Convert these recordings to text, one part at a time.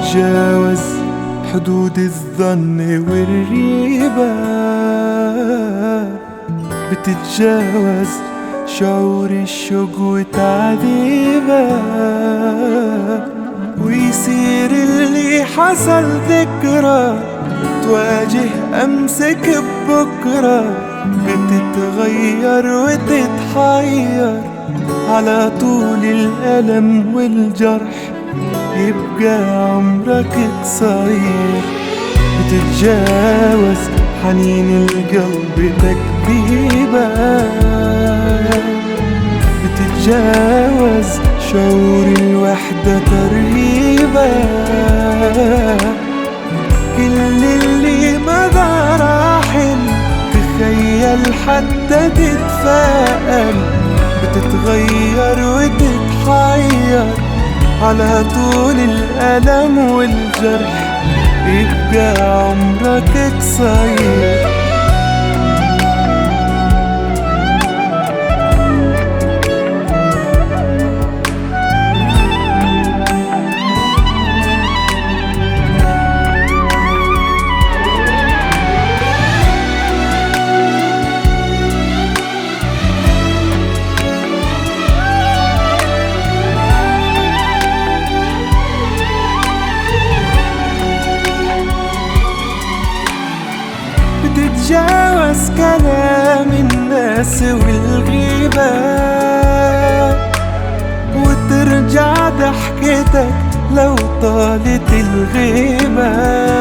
بتتجاوز حدود الظن والريبة بتتجاوز شعور الشوق وتعذيبه ويصير اللي حصل ذكرى تواجه أمسك ببكرة بتتغير وتتحير على طول الألم والجرح يبقى عمرك قصير بتتجاوز حنين القلب تكذيبة بتتجاوز شعور الوحدة ترهيبة كل اللي مضى راحل تخيل حتى تتفائل بتتغير وتتحير على طول الألم والجرح يبقى عمرك قصير بتتجاوز كلام الناس والغيبة وترجع ضحكتك لو طالت الغيبة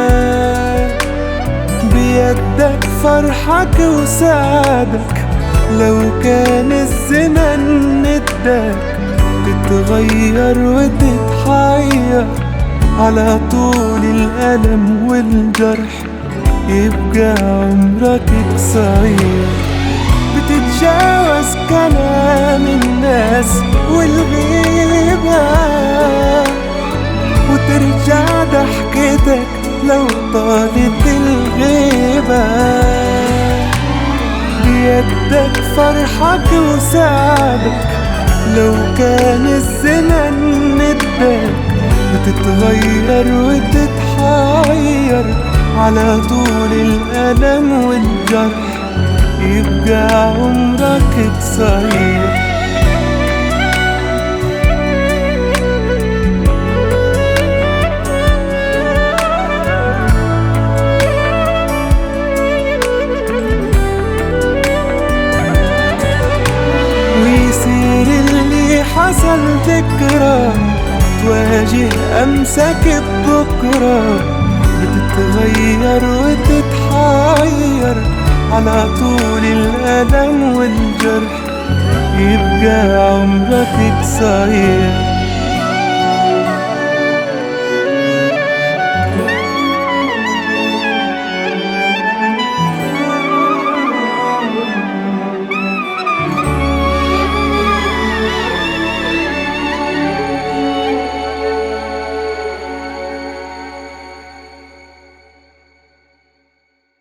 بيدك فرحك وسعدك لو كان الزمن ندك تتغير وتتحير على طول الألم والجرح يبقى عمرك قصير بتتجاوز كلام الناس والغيبة وترجع ضحكتك لو طالت الغيبة بيدك فرحك وسعدك لو كان الزمن ندك بتتغير وتتحير على طول الألم والجرح يبقى عمرك قصير ويصير اللي حصل ذكرى تواجه أمسك ببكرة بتتغير وتتحير على طول الألم والجرح يبقى عمرك قصير